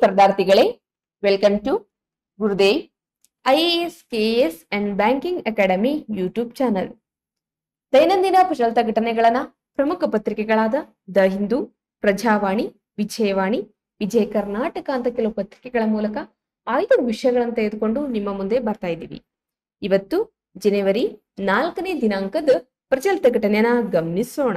ಸ್ಪರ್ಧಾರ್ಥಿಗಳೇ welcome to Gurudev IAS KAS and banking academy YouTube channel ದೈನಂದಿನ ಪ್ರಚಲಿತ ಘಟನೆಗಳನ್ನ ಪ್ರಮುಖ ಪತ್ರಿಕೆಗಳಾದ ದ ಹಿಂದೂ ಪ್ರಜಾವಾಣಿ ವಿಜಯವಾಣಿ ವಿಜಯ ಕರ್ನಾಟಕ ಅಂತ ಕೆಲವು ಪತ್ರಿಕೆಗಳ ಮೂಲಕ ಆಯ್ದ ವಿಷಯಗಳನ್ನು ತೆಗೆದುಕೊಂಡು ನಿಮ್ಮ ಮುಂದೆ ಬರ್ತಾ ಇದ್ದೀವಿ ಇವತ್ತು ಜನವರಿ ನಾಲ್ಕನೇ ದಿನಾಂಕದ ಪ್ರಚಲಿತ ಘಟನೆಯನ್ನ ಗಮನಿಸೋಣ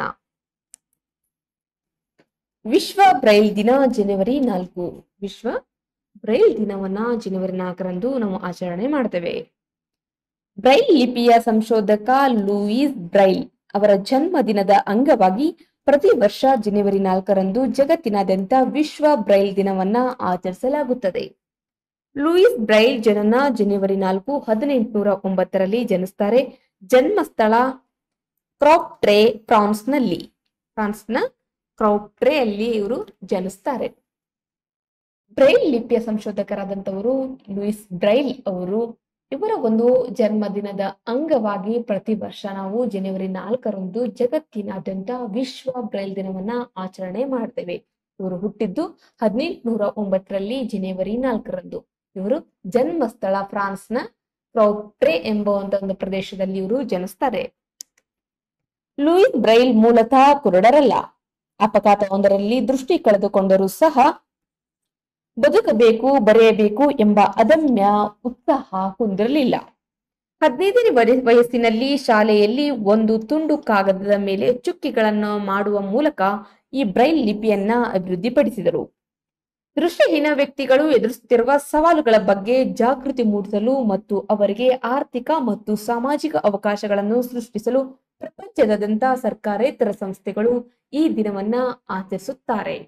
ವಿಶ್ವ ಬ್ರೈಲ್ ದಿನ ಜನವರಿ ನಾಲ್ಕು ವಿಶ್ವ ಬ್ರೈಲ್ ದಿನವನ್ನ ಜನವರಿ ನಾಲ್ಕರಂದು ನಾವು ಆಚರಣೆ ಮಾಡ್ತೇವೆ ಬ್ರೈಲ್ ಲಿಪಿಯ ಸಂಶೋಧಕ ಲೂಯಿಸ್ ಬ್ರೈಲ್ ಅವರ ಜನ್ಮ ದಿನದ ಅಂಗವಾಗಿ ಪ್ರತಿ ವರ್ಷ ಜನವರಿ ನಾಲ್ಕರಂದು ಜಗತ್ತಿನಾದ್ಯಂತ ವಿಶ್ವ ಬ್ರೈಲ್ ದಿನವನ್ನ ಆಚರಿಸಲಾಗುತ್ತದೆ ಲೂಯಿಸ್ ಬ್ರೈಲ್ ಜನನ ಜನವರಿ ನಾಲ್ಕು ಹದಿನೆಂಟುನೂರ ಒಂಬತ್ತರಲ್ಲಿ ಜನಿಸ್ತಾರೆ ಜನ್ಮಸ್ಥಳ ಕ್ರಾಪ್ಟ್ರೆ ಫ್ರಾನ್ಸ್ನಲ್ಲಿ ಫ್ರಾನ್ಸ್ನ ಕ್ರೌಟ್ರೆ ಅಲ್ಲಿ ಇವರು ಜನಿಸ್ತಾರೆ ಬ್ರೈಲ್ ಲಿಪಿಯ ಸಂಶೋಧಕರಾದಂತವರು ಲೂಯಿಸ್ ಬ್ರೈಲ್ ಅವರು ಇವರ ಒಂದು ಜನ್ಮದಿನದ ಅಂಗವಾಗಿ ಪ್ರತಿ ವರ್ಷ ನಾವು ಜನವರಿ ನಾಲ್ಕರಂದು ಜಗತ್ತಿನಾದ್ಯಂತ ವಿಶ್ವ ಬ್ರೈಲ್ ದಿನವನ್ನ ಆಚರಣೆ ಮಾಡ್ತೇವೆ ಇವರು ಹುಟ್ಟಿದ್ದು ಹದಿನೆಂಟುನೂರ ಒಂಬತ್ತರಲ್ಲಿ ಜನವರಿ ನಾಲ್ಕರಂದು ಇವರು ಜನ್ಮಸ್ಥಳ ಫ್ರಾನ್ಸ್ನ ಕ್ರೌಟ್ರೆ ಎಂಬ ಒಂದು ಪ್ರದೇಶದಲ್ಲಿ ಇವರು ಜನಿಸ್ತಾರೆ ಲೂಯಿಸ್ ಬ್ರೈಲ್ ಮೂಲತಃ ಕುರುಡರಲ್ಲ ಅಪಘಾತವೊಂದರಲ್ಲಿ ದೃಷ್ಟಿ ಕಳೆದುಕೊಂಡರೂ ಸಹ ಬದುಕಬೇಕು ಬರೆಯಬೇಕು ಎಂಬ ಅದಮ್ಯ ಉತ್ಸಾಹ ಹೊಂದಿರಲಿಲ್ಲ ಹದಿನೈದನೇ ವಯ- ವಯಸ್ಸಿನಲ್ಲಿ ಶಾಲೆಯಲ್ಲಿ ಒಂದು ತುಂಡು ಕಾಗದದ ಮೇಲೆ ಚುಕ್ಕಿಗಳನ್ನು ಮಾಡುವ ಮೂಲಕ ಈ ಬ್ರೈಲ್ ಲಿಪಿಯನ್ನ ಅಭಿವೃದ್ಧಿಪಡಿಸಿದರು ದೃಷ್ಟಿಹೀನ ವ್ಯಕ್ತಿಗಳು ಎದುರಿಸುತ್ತಿರುವ ಸವಾಲುಗಳ ಬಗ್ಗೆ ಜಾಗೃತಿ ಮೂಡಿಸಲು ಮತ್ತು ಅವರಿಗೆ ಆರ್ಥಿಕ ಮತ್ತು ಸಾಮಾಜಿಕ ಅವಕಾಶಗಳನ್ನು ಸೃಷ್ಟಿಸಲು ಪ್ರಪಂಚದಾದ್ಯಂತ ಸರ್ಕಾರೇತರ ಸಂಸ್ಥೆಗಳು ಈ ದಿನವನ್ನ ಆಚರಿಸುತ್ತಾರೆ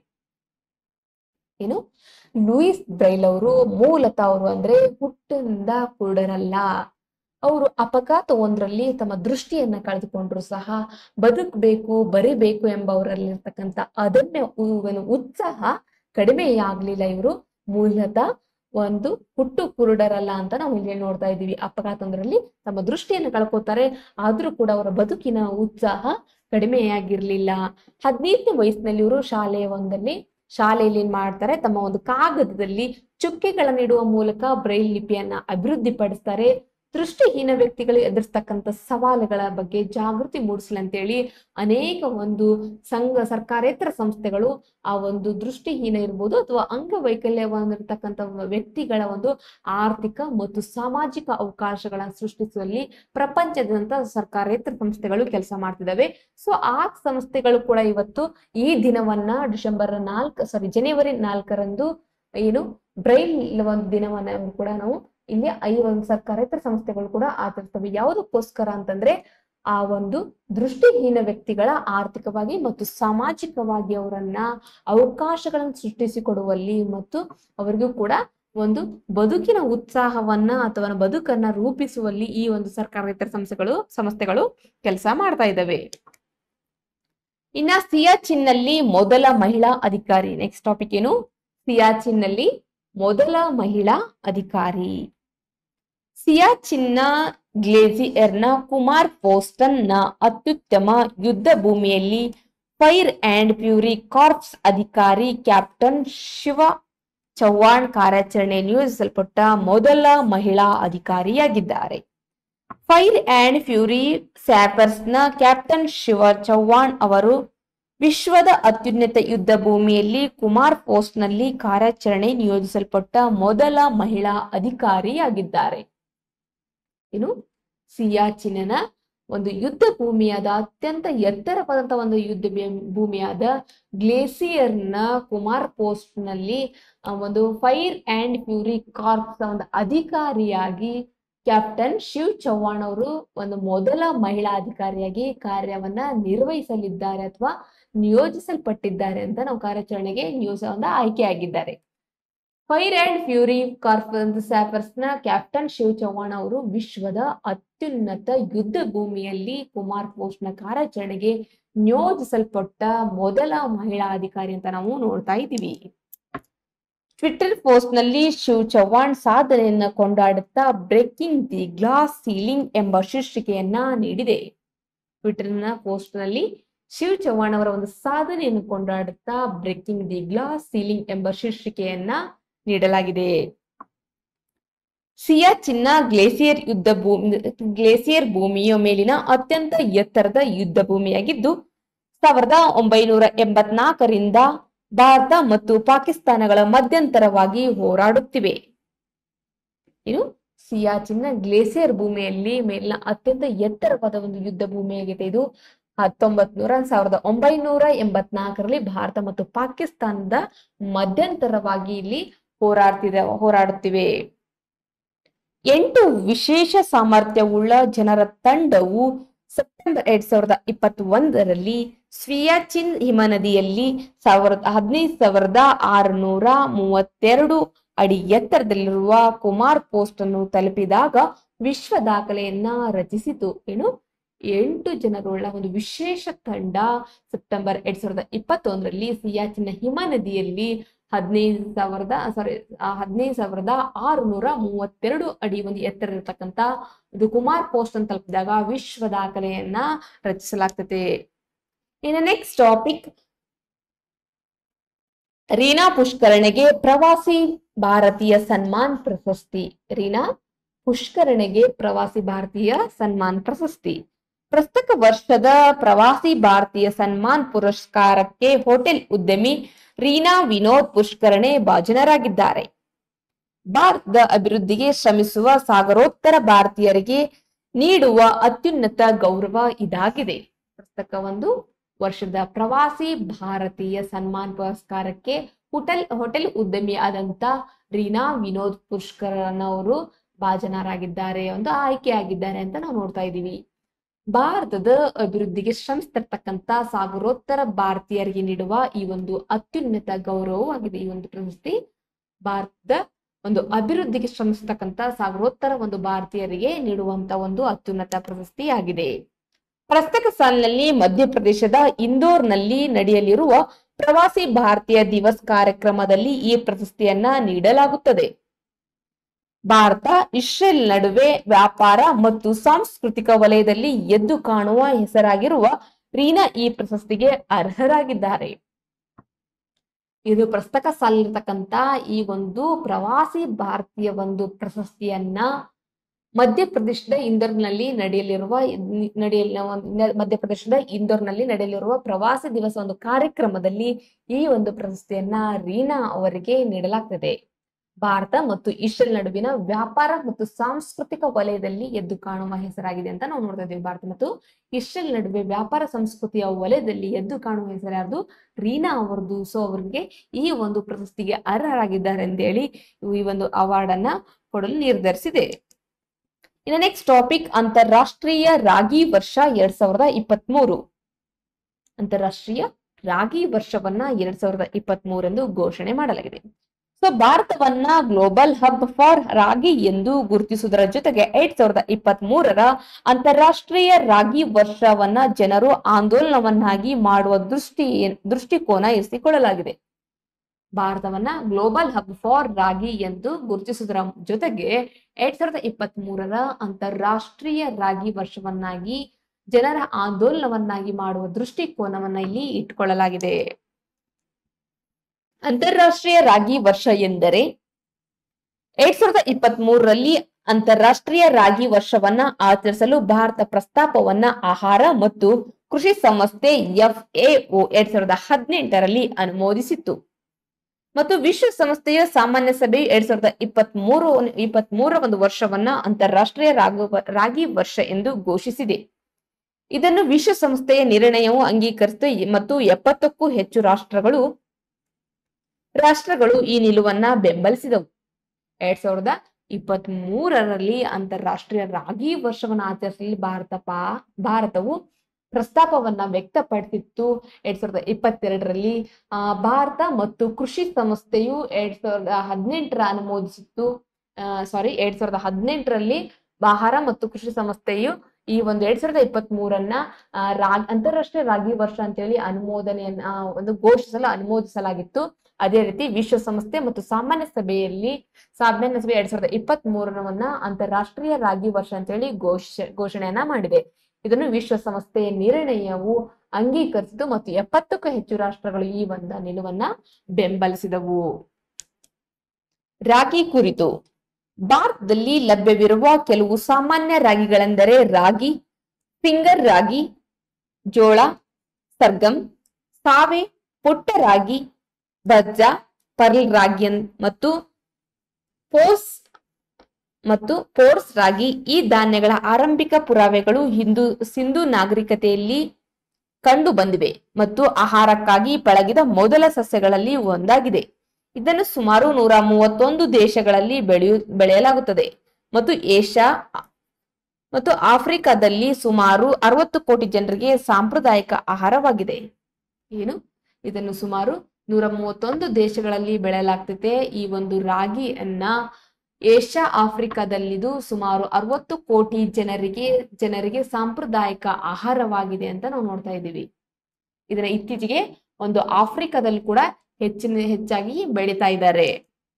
ಏನು ಲೂಯಿಸ್ ಬ್ರೈಲ್ ಅವರು ಮೂಲತಃ ಅವರು ಅಂದ್ರೆ ಹುಟ್ಟಿನಿಂದ ಕುರುಡರಲ್ಲ ಅವರು ಅಪಘಾತ ಒಂದರಲ್ಲಿ ತಮ್ಮ ದೃಷ್ಟಿಯನ್ನ ಕಳೆದುಕೊಂಡ್ರು ಸಹ ಬದುಕಬೇಕು ಬರಿಬೇಕು ಎಂಬ ಅವರಲ್ಲಿರ್ತಕ್ಕಂಥ ಅದನ್ನೇ ಏನು ಉತ್ಸಾಹ ಕಡಿಮೆಯಾಗ್ಲಿಲ್ಲ ಇವರು ಮೂಲತಃ ಒಂದು ಹುಟ್ಟು ಕುರುಡರಲ್ಲ ಅಂತ ನಾವು ಇಲ್ಲಿ ನೋಡ್ತಾ ಇದ್ದೀವಿ ಅಪಘಾತ ಒಂದರಲ್ಲಿ ತಮ್ಮ ದೃಷ್ಟಿಯನ್ನು ಕಳ್ಕೊತಾರೆ ಆದ್ರೂ ಕೂಡ ಅವರ ಬದುಕಿನ ಉತ್ಸಾಹ ಕಡಿಮೆಯಾಗಿರ್ಲಿಲ್ಲ ಹದಿನೈದನೇ ವಯಸ್ಸಿನಲ್ಲಿ ಇವರು ಶಾಲೆಯ ಒಂದಲ್ಲಿ ಶಾಲೆಯಲ್ಲಿ ಏನ್ ಮಾಡ್ತಾರೆ ತಮ್ಮ ಒಂದು ಕಾಗದದಲ್ಲಿ ಚುಕ್ಕೆಗಳನ್ನು ಇಡುವ ಮೂಲಕ ಬ್ರೈಲ್ ಲಿಪಿಯನ್ನ ಅಭಿವೃದ್ಧಿಪಡಿಸ್ತಾರೆ ದೃಷ್ಟಿಹೀನ ವ್ಯಕ್ತಿಗಳು ಎದುರಿಸ್ತಕ್ಕಂಥ ಸವಾಲುಗಳ ಬಗ್ಗೆ ಜಾಗೃತಿ ಮೂಡಿಸಲಿ ಅಂತೇಳಿ ಅನೇಕ ಒಂದು ಸಂಘ ಸರ್ಕಾರೇತರ ಸಂಸ್ಥೆಗಳು ಆ ಒಂದು ದೃಷ್ಟಿಹೀನ ಇರ್ಬೋದು ಅಥವಾ ಅಂಗವೈಕಲ್ಯ ಹೊಂದಿರತಕ್ಕಂಥ ವ್ಯಕ್ತಿಗಳ ಒಂದು ಆರ್ಥಿಕ ಮತ್ತು ಸಾಮಾಜಿಕ ಅವಕಾಶಗಳನ್ನು ಸೃಷ್ಟಿಸುವಲ್ಲಿ ಪ್ರಪಂಚದಾದ್ಯಂತ ಸರ್ಕಾರೇತರ ಸಂಸ್ಥೆಗಳು ಕೆಲಸ ಮಾಡ್ತಿದ್ದಾವೆ ಸೊ ಆ ಸಂಸ್ಥೆಗಳು ಕೂಡ ಇವತ್ತು ಈ ದಿನವನ್ನ ಡಿಸೆಂಬರ್ ನಾಲ್ಕು ಸಾರಿ ಜನವರಿ ನಾಲ್ಕರಂದು ಏನು ಬ್ರೈಲ್ ಒಂದು ದಿನವನ್ನ ಕೂಡ ನಾವು ಇಲ್ಲಿ ಐ ಒಂದು ಸರ್ಕಾರೇತರ ಸಂಸ್ಥೆಗಳು ಕೂಡ ಆಚರಿಸ್ತವೆ ಯಾವುದಕ್ಕೋಸ್ಕರ ಅಂತಂದ್ರೆ ಆ ಒಂದು ದೃಷ್ಟಿಹೀನ ವ್ಯಕ್ತಿಗಳ ಆರ್ಥಿಕವಾಗಿ ಮತ್ತು ಸಾಮಾಜಿಕವಾಗಿ ಅವರನ್ನ ಅವಕಾಶಗಳನ್ನು ಸೃಷ್ಟಿಸಿಕೊಡುವಲ್ಲಿ ಮತ್ತು ಅವರಿಗೂ ಕೂಡ ಒಂದು ಬದುಕಿನ ಉತ್ಸಾಹವನ್ನ ಅಥವಾ ಬದುಕನ್ನ ರೂಪಿಸುವಲ್ಲಿ ಈ ಒಂದು ಸರ್ಕಾರೇತರ ಸಂಸ್ಥೆಗಳು ಸಂಸ್ಥೆಗಳು ಕೆಲಸ ಮಾಡ್ತಾ ಇದ್ದಾವೆ ಇನ್ನ ಸಿಯಾಚಿನ್ ನಲ್ಲಿ ಮೊದಲ ಮಹಿಳಾ ಅಧಿಕಾರಿ ನೆಕ್ಸ್ಟ್ ಟಾಪಿಕ್ ಏನು ಸಿಯಾಚಿನ್ ನಲ್ಲಿ ಮೊದಲ ಮಹಿಳಾ ಅಧಿಕಾರಿ ಸಿಯಾಚಿನ್ನ ಗ್ಲೇಸಿಯರ್ನ ಕುಮಾರ್ ಪೋಸ್ಟನ್ ನ ಅತ್ಯುತ್ತಮ ಯುದ್ಧ ಭೂಮಿಯಲ್ಲಿ ಫೈರ್ ಅಂಡ್ ಪ್ಯೂರಿ ಕಾರ್ಪ್ಸ್ ಅಧಿಕಾರಿ ಕ್ಯಾಪ್ಟನ್ ಶಿವ ಚೌಹಾಣ್ ಕಾರ್ಯಾಚರಣೆ ನಿಯೋಜಿಸಲ್ಪಟ್ಟ ಮೊದಲ ಮಹಿಳಾ ಅಧಿಕಾರಿಯಾಗಿದ್ದಾರೆ ಫೈರ್ ಅಂಡ್ ಫ್ಯೂರಿ ಸ್ಯಾಪರ್ಸ್ನ ಕ್ಯಾಪ್ಟನ್ ಶಿವ ಚೌಹಾಣ್ ಅವರು ವಿಶ್ವದ ಅತ್ಯುನ್ನತ ಯುದ್ಧ ಭೂಮಿಯಲ್ಲಿ ಕುಮಾರ್ ಪೋಸ್ಟ್ನಲ್ಲಿ ಕಾರ್ಯಾಚರಣೆ ನಿಯೋಜಿಸಲ್ಪಟ್ಟ ಮೊದಲ ಮಹಿಳಾ ಅಧಿಕಾರಿಯಾಗಿದ್ದಾರೆ ಏನು ಸಿಯಾಚಿನ ಒಂದು ಯುದ್ಧ ಭೂಮಿಯಾದ ಅತ್ಯಂತ ಎತ್ತರವಾದಂತ ಒಂದು ಯುದ್ಧ ಭೂಮಿ- ಭೂಮಿಯಾದ ಗ್ಲೇಸಿಯರ್ನ ಕುಮಾರ್ ಪೋಸ್ಟ್ ನಲ್ಲಿ ಆ, ಒಂದು ಫೈರ್ ಅಂಡ್ ಫ್ಯೂರಿ ಕಾರ್ಪ್ಸ್ ಒಂದು ಅಧಿಕಾರಿಯಾಗಿ ಕ್ಯಾಪ್ಟನ್ ಶಿವ್ ಚೌಹಾಣ್ ಅವರು ಒಂದು ಮೊದಲ ಮಹಿಳಾ ಅಧಿಕಾರಿಯಾಗಿ ಕಾರ್ಯವನ್ನ ನಿರ್ವಹಿಸಲಿದ್ದಾರೆ ಅಥವಾ ನಿಯೋಜಿಸಲ್ಪಟ್ಟಿದ್ದಾರೆ ಅಂತ ನಾವು ಕಾರ್ಯಾಚರಣೆಗೆ ನಿಯೋಜ ಒಂದು ಆಯ್ಕೆಯಾಗಿದ್ದಾರೆ fire and fury corp sappers ನ ಕ್ಯಾಪ್ಟನ್ ಶಿವ್ ಚೌಹಾಣ್ ಅವರು ವಿಶ್ವದ ಅತ್ಯುನ್ನತ ಯುದ್ಧ ಭೂಮಿಯಲ್ಲಿ ಕುಮಾರ್ ಪೋಸ್ಟ್ ನ ಕಾರ್ಯಾಚರಣೆಗೆ ನಿಯೋಜಿಸಲ್ಪಟ್ಟ ಮೊದಲ ಮಹಿಳಾ ಅಧಿಕಾರಿ ಅಂತ ನಾವು ನೋಡ್ತಾ ಇದ್ದೀವಿ ಟ್ವಿಟರ್ ಪೋಸ್ಟ್ ನಲ್ಲಿ ಶಿವ್ ಚೌಹಾಣ್ ಸಾಧನೆಯನ್ನ ಕೊಂಡಾಡುತ್ತಾ ಬ್ರೇಕಿಂಗ್ ದಿ ಗ್ಲಾಸ್ ಸೀಲಿಂಗ್ ಎಂಬ ಶೀರ್ಷಿಕೆಯನ್ನ ನೀಡಿದೆ ಟ್ವಿಟರ್ ನ ಪೋಸ್ಟ್ ನಲ್ಲಿ ಶಿವ್ ಚೌಹಾಣ್ ಅವರ ಒಂದು ಸಾಧನೆಯನ್ನು ಕೊಂಡಾಡುತ್ತಾ ಬ್ರೇಕಿಂಗ್ ದಿ ಗ್ಲಾಸ್ ಸೀಲಿಂಗ್ ಎಂಬ ಶೀರ್ಷಿಕೆಯನ್ನ ನೀಡಲಾಗಿದೆ ಸಿಯಾಚಿನ್ನ ಗ್ಲೇಸಿಯರ್ ಯುದ್ಧ ಭೂಮಿ ಗ್ಲೇಸಿಯರ್ ಭೂಮಿಯ ಮೇಲಿನ ಅತ್ಯಂತ ಎತ್ತರದ ಯುದ್ಧ ಭೂಮಿಯಾಗಿದ್ದು ಸಾವಿರದ ಒಂಬೈನೂರ ಎಂಬತ್ನಾಲ್ಕರಿಂದ ಭಾರತ ಮತ್ತು ಪಾಕಿಸ್ತಾನಗಳ ಮಧ್ಯಂತರವಾಗಿ ಹೋರಾಡುತ್ತಿವೆ ಇನ್ನು ಸಿಯಾಚಿನ್ನ ಗ್ಲೇಸಿಯರ್ ಭೂಮಿಯಲ್ಲಿ ಮೇಲಿನ ಅತ್ಯಂತ ಎತ್ತರವಾದ ಒಂದು ಯುದ್ಧ ಭೂಮಿಯಾಗಿದೆ ಇದು ಹತ್ತೊಂಬತ್ ನೂರ ಸಾವಿರದ ಒಂಬೈನೂರ ಎಂಬತ್ನಾಲ್ಕರಲ್ಲಿ ಭಾರತ ಮತ್ತು ಪಾಕಿಸ್ತಾನದ ಮಧ್ಯಂತರವಾಗಿ ಇಲ್ಲಿ ಹೋರಾಡ್ತಿದೆ ಹೋರಾಡುತ್ತಿವೆ ಎಂಟು ವಿಶೇಷ ಸಾಮರ್ಥ್ಯವುಳ್ಳ ಜನರ ತಂಡವು ಸೆಪ್ಟೆಂಬರ್ ಎರಡ್ ಸಾವಿರದ ಇಪ್ಪತ್ತ್ ಒಂದರಲ್ಲಿ ಸ್ವಿಯಾಚಿನ್ ಹಿಮನದಿಯಲ್ಲಿ ಸಾವಿರದ ಹದಿನೈದು ಸಾವಿರದ ಆರುನೂರ ಮೂವತ್ತೆರಡು ಅಡಿ ಎತ್ತರದಲ್ಲಿರುವ ಕುಮಾರ್ ಪೋಸ್ಟ್ ಅನ್ನು ತಲುಪಿದಾಗ ವಿಶ್ವ ದಾಖಲೆಯನ್ನ ರಚಿಸಿತು ಏನು ಎಂಟು ಜನರುಳ್ಳ ಒಂದು ವಿಶೇಷ ತಂಡ ಸೆಪ್ಟೆಂಬರ್ ಎರಡ್ ಸಾವಿರದ ಇಪ್ಪತ್ತೊಂದರಲ್ಲಿ ಸಿಯಾಚಿನ ಹಿಮನದಿಯಲ್ಲಿ ಹದಿನೈದು ಸಾವಿರದ ಸಾರಿ ಹದಿನೈದು ಸಾವಿರದ ಆರುನೂರ ಮೂವತ್ತೆರಡು ಅಡಿ ಒಂದು ಎತ್ತರ ಇರತಕ್ಕಂತ ಇದು ಕುಮಾರ್ ಪೋಸ್ಟ್ ಅಂತ ತಲುಪಿದಾಗ ವಿಶ್ವ ದಾಖಲೆಯನ್ನ ರಚಿಸಲಾಗ್ತದೆ ಇನ್ನು ನೆಕ್ಸ್ಟ್ ಟಾಪಿಕ್ ರೀನಾ ಪುಷ್ಕರಣೆಗೆ ಪ್ರವಾಸಿ ಭಾರತೀಯ ಸನ್ಮಾನ್ ಪ್ರಶಸ್ತಿ ರೀನಾ ಪುಷ್ಕರಣೆಗೆ ಪ್ರವಾಸಿ ಭಾರತೀಯ ಸನ್ಮಾನ್ ಪ್ರಶಸ್ತಿ ಪ್ರಸಕ್ತ ವರ್ಷದ ಪ್ರವಾಸಿ ಭಾರತೀಯ ಸನ್ಮಾನ್ ಪುರಸ್ಕಾರಕ್ಕೆ ಹೋಟೆಲ್ ಉದ್ಯಮಿ ರೀನಾ ವಿನೋದ್ ಪುಷ್ಕರಣೆ ಭಾಜನರಾಗಿದ್ದಾರೆ ಭಾರತದ ಅಭಿವೃದ್ಧಿಗೆ ಶ್ರಮಿಸುವ ಸಾಗರೋತ್ತರ ಭಾರತೀಯರಿಗೆ ನೀಡುವ ಅತ್ಯುನ್ನತ ಗೌರವ ಇದಾಗಿದೆ ಪ್ರಸಕ್ತ ಒಂದು ವರ್ಷದ ಪ್ರವಾಸಿ ಭಾರತೀಯ ಸನ್ಮಾನ್ ಪುರಸ್ಕಾರಕ್ಕೆ ಹೋಟೆಲ್ ಹೋಟೆಲ್ ಉದ್ಯಮಿ ಆದಂತ ರೀನಾ ವಿನೋದ್ ಪುಷ್ಕರನ್ ಅವರು ಭಾಜನರಾಗಿದ್ದಾರೆ ಒಂದು ಆಯ್ಕೆಯಾಗಿದ್ದಾರೆ ಅಂತ ನಾವು ನೋಡ್ತಾ ಇದ್ದೀವಿ ಭಾರತದ ಅಭಿವೃದ್ಧಿಗೆ ಶ್ರಮಿಸ್ತಿರ್ತಕ್ಕಂತ ಸಾಗರೋತ್ತರ ಭಾರತೀಯರಿಗೆ ನೀಡುವ ಈ ಒಂದು ಅತ್ಯುನ್ನತ ಗೌರವವಾಗಿದೆ ಈ ಒಂದು ಪ್ರಶಸ್ತಿ ಭಾರತದ ಒಂದು ಅಭಿವೃದ್ಧಿಗೆ ಶ್ರಮಿಸ್ತಕ್ಕಂತ ಸಾಗರೋತ್ತರ ಒಂದು ಭಾರತೀಯರಿಗೆ ನೀಡುವಂತ ಒಂದು ಅತ್ಯುನ್ನತ ಪ್ರಶಸ್ತಿಯಾಗಿದೆ ಪ್ರಸಕ್ತ ಸಾಲಿನಲ್ಲಿ ಮಧ್ಯಪ್ರದೇಶದ ಇಂದೋರ್ನಲ್ಲಿ ನಡೆಯಲಿರುವ ಪ್ರವಾಸಿ ಭಾರತೀಯ ದಿವಸ್ ಕಾರ್ಯಕ್ರಮದಲ್ಲಿ ಈ ಪ್ರಶಸ್ತಿಯನ್ನ ನೀಡಲಾಗುತ್ತದೆ ಭಾರತ ಇಸ್ರೇಲ್ ನಡುವೆ ವ್ಯಾಪಾರ ಮತ್ತು ಸಾಂಸ್ಕೃತಿಕ ವಲಯದಲ್ಲಿ ಎದ್ದು ಕಾಣುವ ಹೆಸರಾಗಿರುವ ರೀನಾ ಈ ಪ್ರಶಸ್ತಿಗೆ ಅರ್ಹರಾಗಿದ್ದಾರೆ ಇದು ಪ್ರಸ್ತಕ ಸಾಲಿರ್ತಕ್ಕಂತ ಈ ಒಂದು ಪ್ರವಾಸಿ ಭಾರತೀಯ ಒಂದು ಪ್ರಶಸ್ತಿಯನ್ನ ಮಧ್ಯಪ್ರದೇಶದ ಇಂದೋರ್ನಲ್ಲಿ ನಡೆಯಲಿರುವ ನಡೆಯಲಿ ಮಧ್ಯಪ್ರದೇಶದ ಇಂದೋರ್ನಲ್ಲಿ ನಡೆಯಲಿರುವ ಪ್ರವಾಸಿ ದಿವಸ ಒಂದು ಕಾರ್ಯಕ್ರಮದಲ್ಲಿ ಈ ಒಂದು ಪ್ರಶಸ್ತಿಯನ್ನ ರೀನಾ ಅವರಿಗೆ ನೀಡಲಾಗ್ತದೆ ಭಾರತ ಮತ್ತು ಇಸ್ರೇಲ್ ನಡುವಿನ ವ್ಯಾಪಾರ ಮತ್ತು ಸಾಂಸ್ಕೃತಿಕ ವಲಯದಲ್ಲಿ ಎದ್ದು ಕಾಣುವ ಹೆಸರಾಗಿದೆ ಅಂತ ನಾವು ನೋಡ್ತಾ ಇದ್ದೀವಿ ಭಾರತ ಮತ್ತು ಇಸ್ರೇಲ್ ನಡುವೆ ವ್ಯಾಪಾರ ಸಂಸ್ಕೃತಿಯ ವಲಯದಲ್ಲಿ ಎದ್ದು ಕಾಣುವ ಹೆಸರು ಯಾರ್ದು ರೀನಾ ಅವರದು ಸೊ ಅವರಿಗೆ ಈ ಒಂದು ಪ್ರಶಸ್ತಿಗೆ ಅರ್ಹರಾಗಿದ್ದಾರೆ ಅಂತೇಳಿ ಈ ಒಂದು ಅವಾರ್ಡ್ ಅನ್ನ ಕೊಡಲು ನಿರ್ಧರಿಸಿದೆ ಇನ್ನು ನೆಕ್ಸ್ಟ್ ಟಾಪಿಕ್ ಅಂತಾರಾಷ್ಟ್ರೀಯ ರಾಗಿ ವರ್ಷ ಎರಡ್ ಸಾವಿರದ ಇಪ್ಪತ್ತ್ ಮೂರು ಅಂತಾರಾಷ್ಟ್ರೀಯ ರಾಗಿ ವರ್ಷವನ್ನ ಎರಡ್ ಸಾವಿರದ ಇಪ್ಪತ್ತ್ ಮೂರೆಂದು ಘೋಷಣೆ ಮಾಡಲಾಗಿದೆ ಸೊ ಭಾರತವನ್ನ ಗ್ಲೋಬಲ್ ಹಬ್ ಫಾರ್ ರಾಗಿ ಎಂದು ಗುರುತಿಸುವುದರ ಜೊತೆಗೆ ಎರಡ್ ಸಾವಿರದ ಇಪ್ಪತ್ತ್ ಮೂರರ ಅಂತಾರಾಷ್ಟ್ರೀಯ ರಾಗಿ ವರ್ಷವನ್ನ ಜನರು ಆಂದೋಲನವನ್ನಾಗಿ ಮಾಡುವ ದೃಷ್ಟಿ ದೃಷ್ಟಿಕೋನ ಇರಿಸಿಕೊಳ್ಳಲಾಗಿದೆ ಭಾರತವನ್ನ ಗ್ಲೋಬಲ್ ಹಬ್ ಫಾರ್ ರಾಗಿ ಎಂದು ಗುರುತಿಸುವುದರ ಜೊತೆಗೆ ಎರಡ್ ಸಾವಿರದ ಇಪ್ಪತ್ತ್ ಮೂರರ ಅಂತಾರಾಷ್ಟ್ರೀಯ ರಾಗಿ ವರ್ಷವನ್ನಾಗಿ ಜನರ ಆಂದೋಲನವನ್ನಾಗಿ ಮಾಡುವ ದೃಷ್ಟಿಕೋನವನ್ನ ಇಲ್ಲಿ ಇಟ್ಕೊಳ್ಳಲಾಗಿದೆ ಅಂತಾರಾಷ್ಟ್ರೀಯ ರಾಗಿ ವರ್ಷ ಎಂದರೆ ಎರಡ್ ಸಾವಿರದ ಇಪ್ಪತ್ತ್ ಮೂರರಲ್ಲಿ ಅಂತಾರಾಷ್ಟ್ರೀಯ ರಾಗಿ ವರ್ಷವನ್ನ ಆಚರಿಸಲು ಭಾರತ ಪ್ರಸ್ತಾಪವನ್ನ ಆಹಾರ ಮತ್ತು ಕೃಷಿ ಸಂಸ್ಥೆ ಎಫ್ಎಒ ಎರಡ್ ಸಾವಿರದ ಹದಿನೆಂಟರಲ್ಲಿ ಅನುಮೋದಿಸಿತ್ತು ಮತ್ತು ವಿಶ್ವಸಂಸ್ಥೆಯ ಸಾಮಾನ್ಯ ಸಭೆ ಎರಡ್ ಸಾವಿರದ ಇಪ್ಪತ್ತ್ ಮೂರು ಇಪ್ಪತ್ತ್ ಮೂರ ಒಂದು ವರ್ಷವನ್ನ ಅಂತಾರಾಷ್ಟ್ರೀಯ ರಾಗಿ ರಾಗಿ ವರ್ಷ ಎಂದು ಘೋಷಿಸಿದೆ ಇದನ್ನು ವಿಶ್ವಸಂಸ್ಥೆಯ ನಿರ್ಣಯವು ಅಂಗೀಕರಿಸಿತು ಮತ್ತು ಎಪ್ಪತ್ತಕ್ಕೂ ಹೆಚ್ಚು ರಾಷ್ಟ್ರಗಳು ರಾಷ್ಟ್ರಗಳು ಈ ನಿಲುವನ್ನ ಬೆಂಬಲಿಸಿದವು ಎರಡ್ ಸಾವಿರದ ಇಪ್ಪತ್ತ್ ಮೂರರಲ್ಲಿ ಅಂತಾರಾಷ್ಟ್ರೀಯ ರಾಗಿ ವರ್ಷವನ್ನ ಆಚರಿಸಲು ಭಾರತ ಪಾ ಭಾರತವು ಪ್ರಸ್ತಾಪವನ್ನ ವ್ಯಕ್ತಪಡಿಸಿತ್ತು ಎರಡ್ ಸಾವಿರದ ಇಪ್ಪತ್ತೆರಡರಲ್ಲಿ ಆ ಭಾರತ ಮತ್ತು ಕೃಷಿ ಸಂಸ್ಥೆಯು ಎರಡ್ ಸಾವಿರದ ಹದಿನೆಂಟರ ಅನುಮೋದಿಸಿತ್ತು ಸಾರಿ ಎರಡ್ ಸಾವಿರದ ಹದಿನೆಂಟರಲ್ಲಿ ಆಹಾರ ಮತ್ತು ಕೃಷಿ ಸಂಸ್ಥೆಯು ಈ ಒಂದು ಎರಡ್ ಸಾವಿರದ ಇಪ್ಪತ್ತ್ ಮೂರನ್ನ ರಾಗಿ ಅಂತಾರಾಷ್ಟ್ರೀಯ ರಾಗಿ ವರ್ಷ ಅಂತೇಳಿ ಅನುಮೋದನೆಯನ್ನ ಆ, ಒಂದು ಘೋಷಿಸಲು ಅನುಮೋದಿಸಲಾಗಿತ್ತು ಅದೇ ರೀತಿ ವಿಶ್ವಸಂಸ್ಥೆ ಮತ್ತು ಸಾಮಾನ್ಯ ಸಭೆಯಲ್ಲಿ ಸಾಮಾನ್ಯ ಸಭೆ ಎರಡ್ ಸಾವಿರದ ಇಪ್ಪತ್ತ್ ಮೂರವನ್ನ ಅಂತಾರಾಷ್ಟ್ರೀಯ ರಾಗಿ ವರ್ಷ ಅಂತೇಳಿ ಘೋಷ ಘೋಷಣೆಯನ್ನ ಮಾಡಿದೆ ಇದನ್ನು ವಿಶ್ವಸಂಸ್ಥೆಯ ನಿರ್ಣಯವು ಅಂಗೀಕರಿಸಿತು ಮತ್ತು ಎಪ್ಪತ್ತಕ್ಕೂ ಹೆಚ್ಚು ರಾಷ್ಟ್ರಗಳು ಈ ಒಂದು ನಿಲುವನ್ನ ಬೆಂಬಲಿಸಿದವು ರಾಗಿ ಕುರಿತು ಭಾರತದಲ್ಲಿ ಲಭ್ಯವಿರುವ ಕೆಲವು ಸಾಮಾನ್ಯ ರಾಗಿಗಳೆಂದರೆ ರಾಗಿ ಫಿಂಗರ್ ರಾಗಿ ಜೋಳ ಸರ್ಗಮ್ ಸಾವೆ ಪುಟ್ಟ ರಾಗಿ ಬಜ್ಜ ಪರ್ಲ್ ರಾಗಿ ಅನ್- ಮತ್ತು ಪೋಸ್ ಮತ್ತು ಪೋರ್ಸ್ ರಾಗಿ ಈ ಧಾನ್ಯಗಳ ಆರಂಭಿಕ ಪುರಾವೆಗಳು ಹಿಂದೂ ಸಿಂಧು ನಾಗರಿಕತೆಯಲ್ಲಿ ಕಂಡು ಬಂದಿವೆ ಮತ್ತು ಆಹಾರಕ್ಕಾಗಿ ಪಳಗಿದ ಮೊದಲ ಸಸ್ಯಗಳಲ್ಲಿ ಒಂದಾಗಿದೆ ಇದನ್ನು ಸುಮಾರು ನೂರ ಮೂವತ್ತೊಂದು ದೇಶಗಳಲ್ಲಿ ಬೆಳೆಯು ಬೆಳೆಯಲಾಗುತ್ತದೆ ಮತ್ತು ಏಷ್ಯಾ ಮತ್ತು ಆಫ್ರಿಕಾದಲ್ಲಿ ಸುಮಾರು ಅರವತ್ತು ಕೋಟಿ ಜನರಿಗೆ ಸಾಂಪ್ರದಾಯಿಕ ಆಹಾರವಾಗಿದೆ ಏನು ಇದನ್ನು ಸುಮಾರು ನೂರ ಮೂವತ್ತೊಂದು ದೇಶಗಳಲ್ಲಿ ಬೆಳೆಯಲಾಗ್ತೈತೆ ಈ ಒಂದು ರಾಗಿಯನ್ನ ಏಷ್ಯಾ ಆಫ್ರಿಕಾದಲ್ಲಿದು ಸುಮಾರು ಅರವತ್ತು ಕೋಟಿ ಜನರಿಗೆ ಜನರಿಗೆ ಸಾಂಪ್ರದಾಯಿಕ ಆಹಾರವಾಗಿದೆ ಅಂತ ನಾವು ನೋಡ್ತಾ ಇದ್ದೀವಿ ಇದನ್ನ ಇತ್ತೀಚೆಗೆ ಒಂದು ಆಫ್ರಿಕಾದಲ್ಲಿ ಕೂಡ ಹೆಚ್ಚಿನ ಹೆಚ್ಚಾಗಿ ಬೆಳೀತಾ ಇದ್ದಾರೆ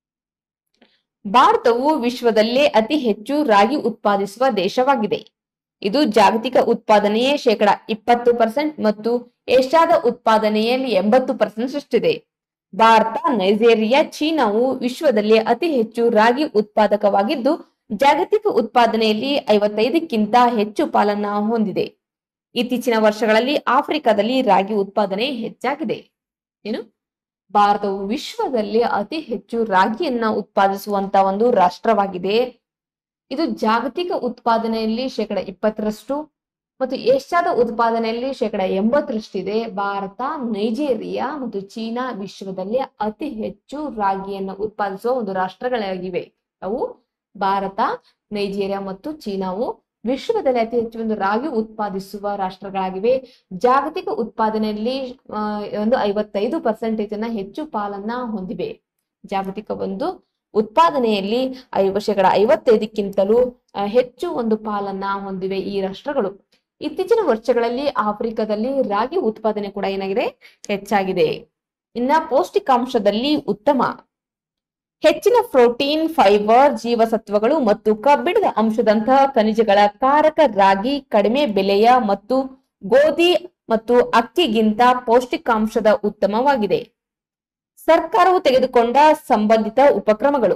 ಭಾರತವು ವಿಶ್ವದಲ್ಲೇ ಅತಿ ಹೆಚ್ಚು ರಾಗಿ ಉತ್ಪಾದಿಸುವ ದೇಶವಾಗಿದೆ ಇದು ಜಾಗತಿಕ ಉತ್ಪಾದನೆಯ ಶೇಕಡ ಇಪ್ಪತ್ತು ಪರ್ಸೆಂಟ್ ಮತ್ತು ಏಷ್ಯಾದ ಉತ್ಪಾದನೆಯಲ್ಲಿ ಎಂಬತ್ತು ಪರ್ಸೆಂಟ್ ಅಷ್ಟಿದೆ ಭಾರತ ನೈಜೀರಿಯಾ ಚೀನಾವು ವಿಶ್ವದಲ್ಲಿ ಅತಿ ಹೆಚ್ಚು ರಾಗಿ ಉತ್ಪಾದಕವಾಗಿದ್ದು ಜಾಗತಿಕ ಉತ್ಪಾದನೆಯಲ್ಲಿ ಐವತ್ತೈದಕ್ಕಿಂತ ಹೆಚ್ಚು ಪಾಲನ್ನ ಹೊಂದಿದೆ ಇತ್ತೀಚಿನ ವರ್ಷಗಳಲ್ಲಿ ಆಫ್ರಿಕಾದಲ್ಲಿ ರಾಗಿ ಉತ್ಪಾದನೆ ಹೆಚ್ಚಾಗಿದೆ ಏನು ಭಾರತವು ವಿಶ್ವದಲ್ಲಿ ಅತಿ ಹೆಚ್ಚು ರಾಗಿಯನ್ನ ಉತ್ಪಾದಿಸುವಂತ ಒಂದು ರಾಷ್ಟ್ರವಾಗಿದೆ ಇದು ಜಾಗತಿಕ ಉತ್ಪಾದನೆಯಲ್ಲಿ ಶೇಕಡ ಇಪ್ಪತ್ತರಷ್ಟು ಮತ್ತು ಏಷ್ಯಾದ ಉತ್ಪಾದನೆಯಲ್ಲಿ ಶೇಕಡ ಎಂಬತ್ತರಷ್ಟಿದೆ ಭಾರತ ನೈಜೀರಿಯಾ ಮತ್ತು ಚೀನಾ ವಿಶ್ವದಲ್ಲಿ ಅತಿ ಹೆಚ್ಚು ರಾಗಿಯನ್ನು ಉತ್ಪಾದಿಸುವ ಒಂದು ರಾಷ್ಟ್ರಗಳಾಗಿವೆ ಅವು ಭಾರತ ನೈಜೀರಿಯಾ ಮತ್ತು ಚೀನಾವು ವಿಶ್ವದಲ್ಲಿ ಅತಿ ಹೆಚ್ಚು ಒಂದು ರಾಗಿ ಉತ್ಪಾದಿಸುವ ರಾಷ್ಟ್ರಗಳಾಗಿವೆ ಜಾಗತಿಕ ಉತ್ಪಾದನೆಯಲ್ಲಿ ಆ, ಒಂದು ಐವತ್ತೈದು ಪರ್ಸೆಂಟೇಜ್ ಅನ್ನ ಹೆಚ್ಚು ಪಾಲನ್ನ ಹೊಂದಿವೆ ಜಾಗತಿಕ ಒಂದು ಉತ್ಪಾದನೆಯಲ್ಲಿ ಐವ ಶೇಕಡ ಐವತ್ತೈದಕ್ಕಿಂತಲೂ ಆ, ಹೆಚ್ಚು ಒಂದು ಪಾಲನ್ನ ಹೊಂದಿವೆ ಈ ರಾಷ್ಟ್ರಗಳು ಇತ್ತೀಚಿನ ವರ್ಷಗಳಲ್ಲಿ ಆಫ್ರಿಕಾದಲ್ಲಿ ರಾಗಿ ಉತ್ಪಾದನೆ ಕೂಡ ಏನಾಗಿದೆ ಹೆಚ್ಚಾಗಿದೆ ಇನ್ನ ಪೌಷ್ಟಿಕಾಂಶದಲ್ಲಿ ಉತ್ತಮ ಹೆಚ್ಚಿನ ಪ್ರೋಟೀನ್ ಫೈಬರ್ ಜೀವಸತ್ವಗಳು ಮತ್ತು ಕಬ್ಬಿಣದ ಅಂಶದಂತಹ ಖನಿಜಗಳ ಕಾರಕ ರಾಗಿ ಕಡಿಮೆ ಬೆಲೆಯ ಮತ್ತು ಗೋಧಿ ಮತ್ತು ಅಕ್ಕಿಗಿಂತ ಪೌಷ್ಟಿಕಾಂಶದ ಉತ್ತಮವಾಗಿದೆ ಸರ್ಕಾರವು ತೆಗೆದುಕೊಂಡ ಸಂಬಂಧಿತ ಉಪಕ್ರಮಗಳು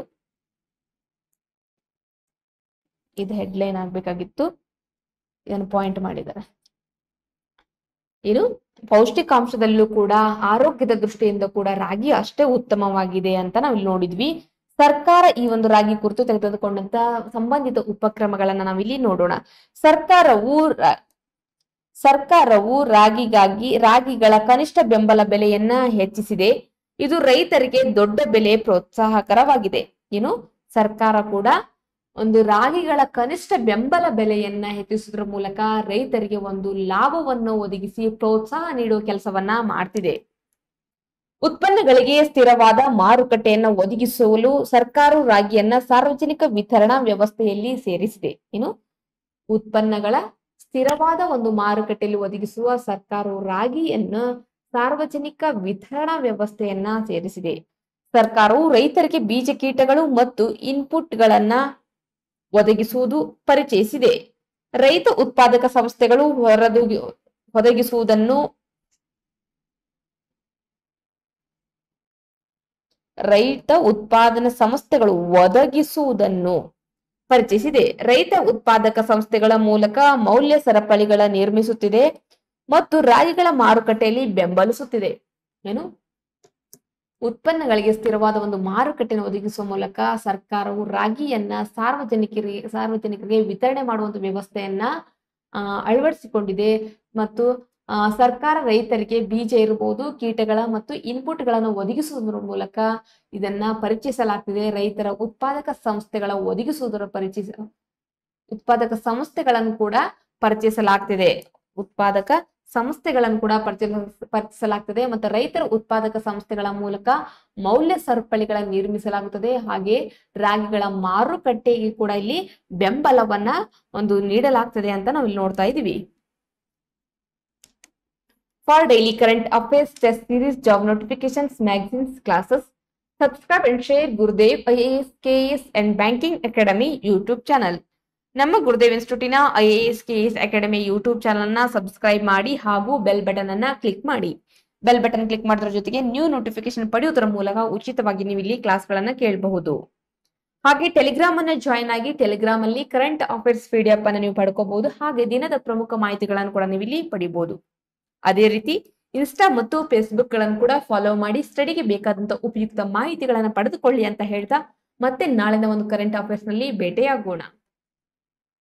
ಇದು ಹೆಡ್ಲೈನ್ ಆಗ್ಬೇಕಾಗಿತ್ತು ಇದನ್ನು ಪಾಯಿಂಟ್ ಮಾಡಿದ್ದಾರೆ ಇದು ಪೌಷ್ಟಿಕಾಂಶದಲ್ಲೂ ಕೂಡ ಆರೋಗ್ಯದ ದೃಷ್ಟಿಯಿಂದ ಕೂಡ ರಾಗಿ ಅಷ್ಟೇ ಉತ್ತಮವಾಗಿದೆ ಅಂತ ನಾವು ಇಲ್ಲಿ ನೋಡಿದ್ವಿ ಸರ್ಕಾರ ಈ ಒಂದು ರಾಗಿ ಕುರಿತು ತೆಗೆದುಕೊಂಡಂತ ಸಂಬಂಧಿತ ಉಪಕ್ರಮಗಳನ್ನ ನಾವಿಲ್ಲಿ ನೋಡೋಣ ಸರ್ಕಾರವು ರ- ಸರ್ಕಾರವು ರಾಗಿಗಾಗಿ ರಾಗಿಗಳ ಕನಿಷ್ಠ ಬೆಂಬಲ ಬೆಲೆಯನ್ನ ಹೆಚ್ಚಿಸಿದೆ ಇದು ರೈತರಿಗೆ ದೊಡ್ಡ ಬೆಲೆ ಪ್ರೋತ್ಸಾಹಕರವಾಗಿದೆ ಏನು ಸರ್ಕಾರ ಕೂಡ ಒಂದು ರಾಗಿಗಳ ಕನಿಷ್ಠ ಬೆಂಬಲ ಬೆಲೆಯನ್ನ ಹೆಚ್ಚಿಸುವುದರ ಮೂಲಕ ರೈತರಿಗೆ ಒಂದು ಲಾಭವನ್ನು ಒದಗಿಸಿ ಪ್ರೋತ್ಸಾಹ ನೀಡುವ ಕೆಲಸವನ್ನ ಮಾಡ್ತಿದೆ ಉತ್ಪನ್ನಗಳಿಗೆ ಸ್ಥಿರವಾದ ಮಾರುಕಟ್ಟೆಯನ್ನ ಒದಗಿಸಲು ಸರ್ಕಾರವು ರಾಗಿಯನ್ನ ಸಾರ್ವಜನಿಕ ವಿತರಣಾ ವ್ಯವಸ್ಥೆಯಲ್ಲಿ ಸೇರಿಸಿದೆ ಏನು ಉತ್ಪನ್ನಗಳ ಸ್ಥಿರವಾದ ಒಂದು ಮಾರುಕಟ್ಟೆಯಲ್ಲಿ ಒದಗಿಸುವ ಸರ್ಕಾರವು ರಾಗಿಯನ್ನ ಸಾರ್ವಜನಿಕ ವಿತರಣಾ ವ್ಯವಸ್ಥೆಯನ್ನ ಸೇರಿಸಿದೆ ಸರ್ಕಾರವು ರೈತರಿಗೆ ಬೀಜ ಕೀಟಗಳು ಮತ್ತು ಇನ್ಪುಟ್ಗಳನ್ನ ಒದಗಿಸುವುದು ಪರಿಚಯಿಸಿದೆ ರೈತ ಉತ್ಪಾದಕ ಸಂಸ್ಥೆಗಳು ಹೊರದು ಒದಗಿಸುವುದನ್ನು ರೈತ ಉತ್ಪಾದನಾ ಸಂಸ್ಥೆಗಳು ಒದಗಿಸುವುದನ್ನು ಪರಿಚಯಿಸಿದೆ ರೈತ ಉತ್ಪಾದಕ ಸಂಸ್ಥೆಗಳ ಮೂಲಕ ಮೌಲ್ಯ ಸರಪಳಿಗಳ ನಿರ್ಮಿಸುತ್ತಿದೆ ಮತ್ತು ರಾಗಿಗಳ ಮಾರುಕಟ್ಟೆಯಲ್ಲಿ ಬೆಂಬಲಿಸುತ್ತಿದೆ ಏನು ಉತ್ಪನ್ನಗಳಿಗೆ ಸ್ಥಿರವಾದ ಒಂದು ಮಾರುಕಟ್ಟೆಯನ್ನು ಒದಗಿಸುವ ಮೂಲಕ ಸರ್ಕಾರವು ರಾಗಿಯನ್ನ ಸಾರ್ವಜನಿಕರಿಗೆ ಸಾರ್ವಜನಿಕರಿಗೆ ವಿತರಣೆ ಮಾಡುವಂತ ವ್ಯವಸ್ಥೆಯನ್ನ ಆ, ಅಳವಡಿಸಿಕೊಂಡಿದೆ ಮತ್ತು ಆ, ಸರ್ಕಾರ ರೈತರಿಗೆ ಬೀಜ ಇರಬಹುದು ಕೀಟಗಳ ಮತ್ತು ಇನ್ಪುಟ್ಗಳನ್ನು ಒದಗಿಸುವುದರ ಮೂಲಕ ಇದನ್ನ ಪರಿಚಯಿಸಲಾಗ್ತಿದೆ ರೈತರ ಉತ್ಪಾದಕ ಸಂಸ್ಥೆಗಳ ಒದಗಿಸುವುದರ ಪರಿಚಯಿಸ ಉತ್ಪಾದಕ ಸಂಸ್ಥೆಗಳನ್ನು ಕೂಡ ಪರಿಚಯಿಸಲಾಗ್ತಿದೆ ಉತ್ಪಾದಕ ಸಂಸ್ಥೆಗಳನ್ನು ಕೂಡ ಪರಿಚಯ ಪರಿಚಯಿಸಲಾಗ್ತದೆ ಮತ್ತು ರೈತರ ಉತ್ಪಾದಕ ಸಂಸ್ಥೆಗಳ ಮೂಲಕ ಮೌಲ್ಯ ಸರಪಳಿಗಳ ನಿರ್ಮಿಸಲಾಗುತ್ತದೆ ಹಾಗೆ ರಾಗಿಗಳ ಮಾರುಕಟ್ಟೆಗೆ ಕೂಡ ಇಲ್ಲಿ ಬೆಂಬಲವನ್ನ ಒಂದು ನೀಡಲಾಗ್ತದೆ ಅಂತ ನಾವು ಇಲ್ಲಿ ನೋಡ್ತಾ ಇದೀವಿ for daily current affairs test series job notifications magazines classes subscribe and share Gurudev I A S K S and banking academy YouTube channel ನಮ್ಮ ಗುರುದೇವ್ ಇನ್ಸ್ಟಿಟ್ಯೂಟಿನ I A S K S academy YouTube channel ಅನ್ನ subscribe ಮಾಡಿ ಹಾಗೂ bell button ಅನ್ನ click ಮಾಡಿ bell button click ಮಾಡೋದ್ರ ಜೊತೆಗೆ new notification ಪಡೆಯುವುದರ ಮೂಲಕ ಉಚಿತವಾಗಿ ನೀವು ಇಲ್ಲಿ ಕ್ಲಾಸ್ಗಳನ್ನ ಕೇಳಬಹುದು ಹಾಗೆ ಟೆಲಿಗ್ರಾಮ್ ಅನ್ನ ಜಾಯಿನ್ ಆಗಿ ಟೆಲಿಗ್ರಾಮ್ ಅಲ್ಲಿ current affairs P D F ಅನ್ನು ನೀವು ಪಡ್ಕೋಬಹುದು ಹಾಗೆ ದಿನದ ಪ್ರಮುಖ ಮಾಹಿತಿಗಳನ್ನು ಕೂಡ ನೀವು ಇಲ್ಲಿ ಪಡಿಬಹುದು ಅದೇ ರೀತಿ ಇನ್ಸ್ಟಾ ಮತ್ತು ಫೇಸ್ಬುಕ್ ಗಳನ್ನು ಕೂಡ ಫಾಲೋ ಮಾಡಿ ಸ್ಟಡಿಗೆ ಬೇಕಾದಂತ ಉಪಯುಕ್ತ ಮಾಹಿತಿಗಳನ್ನು ಪಡೆದುಕೊಳ್ಳಿ ಅಂತ ಹೇಳ್ತಾ ಮತ್ತೆ ನಾಳಿನ ಒಂದು ಕರೆಂಟ್ ಅಫೇರ್ಸ್ ನಲ್ಲಿ ಭೇಟಿಯಾಗೋಣ